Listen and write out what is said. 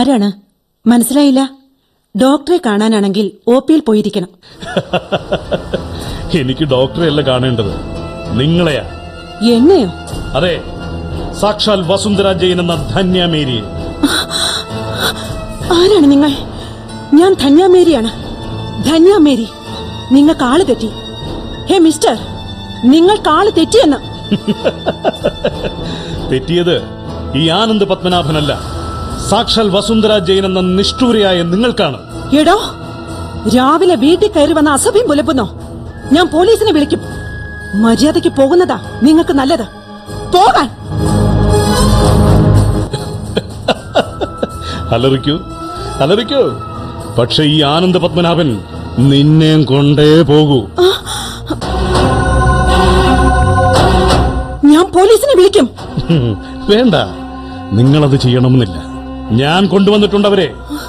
ആരാണ് മനസ്സിലായില്ല ഡോക്ടറെ കാണാനാണെങ്കിൽ ഒ പിയിൽ പോയിരിക്കണം എനിക്ക് ഡോക്ടറെ അല്ല കാണേണ്ടത് നിങ്ങളെയാ എന്നെയോ അതെ സാക്ഷാൽ വസുന്ധര ജയൻ എന്ന ധന്യമേരിയെ ആരാണ് നിങ്ങൾ ഞാൻ ധന്യാമേരിയാണ് ധന്യാമേരി നിങ്ങൾക്ക് ആള് തെറ്റി ഹേ മിസ്റ്റർ നിങ്ങൾക്ക് ആള് തെറ്റിയെന്ന് തെറ്റിയത് ഈ ആനന്ദ് പത്മനാഭനല്ല സാക്ഷാൽ വസുന്ധര ജയൻ എന്ന നിഷ്ഠൂരയായ നിങ്ങൾക്കാണ് എടോ രാവിലെ വീട്ടിൽ കയറി വന്ന അസഭ്യം പുലപ്പുന്നോ ഞാൻ പോലീസിനെ വിളിക്കും മര്യാദയ്ക്ക് പോകുന്നതാ നിങ്ങൾക്ക് നല്ലത് പോകാൻ അലറിക്കൂ അലറിക്കൂ പക്ഷെ ഈ ആനന്ദ പത്മനാഭൻ നിന്നെയും കൊണ്ടേ പോകൂ ഞാൻ പോലീസിനെ വിളിക്കും വേണ്ട നിങ്ങളത് ചെയ്യണമെന്നില്ല ഞാൻ കൊണ്ടുവന്നിട്ടുണ്ടവരെ